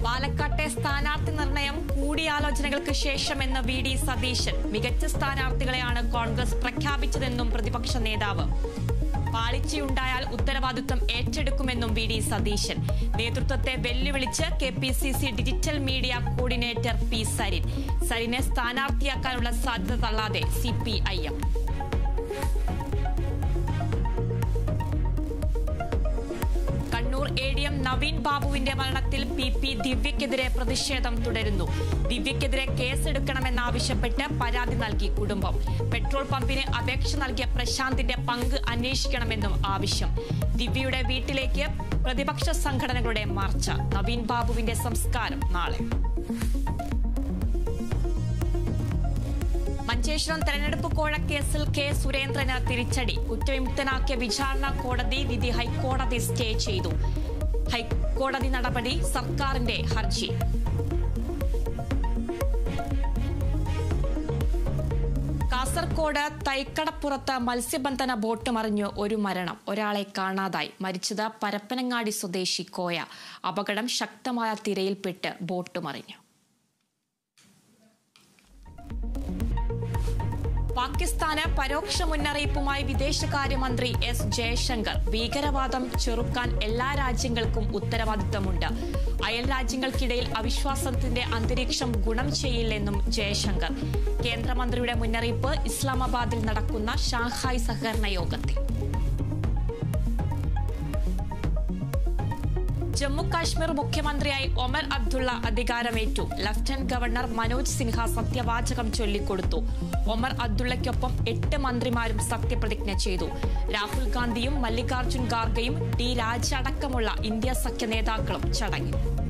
പാലക്കാട്ടെ സ്ഥാനാർത്ഥി നിർണയം കൂടിയാലോചനകൾക്ക് ശേഷമെന്ന് വി ഡി സതീശൻ മികച്ച സ്ഥാനാർത്ഥികളെയാണ് കോൺഗ്രസ് പ്രഖ്യാപിച്ചതെന്നും പ്രതിപക്ഷ നേതാവ് പാളിച്ചയുണ്ടായാൽ ഉത്തരവാദിത്വം ഏറ്റെടുക്കുമെന്നും വി ഡി സതീശൻ നേതൃത്വത്തെ വെല്ലുവിളിച്ച് K P C C digital media coordinator P Sarin സരിനെ സ്ഥാനാർത്ഥിയാക്കാനുള്ള സാധ്യത തള്ളാതെ C P I M Kannur A D M Naveen ബാബുവിന്റെ മരണത്തിൽ പി പി ദിവ്യക്കെതിരെ പ്രതിഷേധം തുടരുന്നു ദിവ്യക്കെതിരെ കേസെടുക്കണമെന്നാവശ്യപ്പെട്ട് പരാതി നൽകി കുടുംബം പെട്രോൾ പമ്പിന് അപേക്ഷ നൽകിയ പ്രശാന്തിന്റെ പങ്ക് അന്വേഷിക്കണമെന്നും ആവശ്യം ദിവ്യയുടെ വീട്ടിലേക്ക് പ്രതിപക്ഷ സംഘടനകളുടെ മാർച്ച നവീൻ ബാബുവിന്റെ സംസ്കാരം നാളെ മഞ്ചേശ്വരം തെരഞ്ഞെടുപ്പ് കോഴക്കേസിൽ കെ സുരേന്ദ്രന് തിരിച്ചടി കുറ്റവിമുക്തനാക്കിയ വിചാരണ കോടതി വിധി ഹൈക്കോടതി സ്റ്റേ ചെയ്തു ഹൈക്കോടതി നടപടി സർക്കാരിന്റെ ഹർജി കാസർകോട് തൈക്കടപ്പുറത്ത് മത്സ്യബന്ധന ബോട്ട് മറിഞ്ഞു ഒരു മരണം ഒരാളെ കാണാതായി മരിച്ചത് പരപ്പനങ്ങാടി സ്വദേശി കോയ അപകടം ശക്തമായ തിരയിൽപ്പെട്ട് ബോട്ട് മറിഞ്ഞു പാകിസ്ഥാന് പരോക്ഷ മുന്നറിയിപ്പുമായി വിദേശകാര്യമന്ത്രി എസ് ജയശങ്കർ ഭീകരവാദം ചെറുക്കാൻ എല്ലാ രാജ്യങ്ങൾക്കും ഉത്തരവാദിത്തമുണ്ട് അയൽ രാജ്യങ്ങൾക്കിടയിൽ അവിശ്വാസത്തിന്റെ അന്തരീക്ഷം ഗുണം ചെയ്യില്ലെന്നും ജയശങ്കർ കേന്ദ്രമന്ത്രിയുടെ മുന്നറിയിപ്പ് ഇസ്ലാമാബാദിൽ നടക്കുന്ന ഷാങ്ഹായ് സഹകരണ യോഗത്തിൽ ജമ്മു കാശ്മീർ മുഖ്യമന്ത്രിയായി ഒമർ അബ്ദുള്ള അധികാരമേറ്റു ലഫ്റ്റനന്റ് ഗവർണർ മനോജ് സിൻഹ സത്യവാചകം ചൊല്ലിക്കൊടുത്തു ഒമർ അബ്ദുള്ളയ്ക്കൊപ്പം എട്ട് മന്ത്രിമാരും സത്യപ്രതിജ്ഞ ചെയ്തു രാഹുൽ ഗാന്ധിയും മല്ലികാർജുൻ ഖാർഗെയും ഡി രാജ അടക്കമുള്ള ഇന്ത്യ സഖ്യ നേതാക്കളും ചടങ്ങിൽ